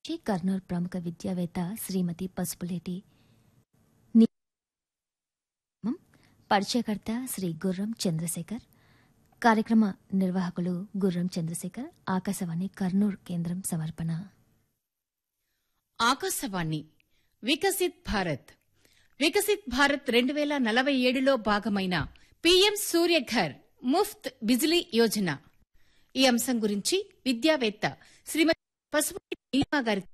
శ్రీ కర్నూలు ప్రముఖ విద్యావేత్త శ్రీమతి పసుపులేటి ని- పరిచయకర్త శ్రీ గుర్రం చంద్రశేఖర్ కార్యక్రమ నిర్వాహకులు గుర్రం చంద్రశేఖర్ ఆకాశవాణి కర్నూలు కేంద్రం సమర్పణ ఆకాశవాణి వికసిత్ భారత్ వికసిత్ భారత్ రెండు వేల నలభై ఏడులో భాగమైన పీఎం సూర్యఘర్ ముఫ్త్ బిజిలీ యోజన ఈ అంశం గురించి విద్యావేత్త శ్రీమతి పసుపు నీలిమా గారితో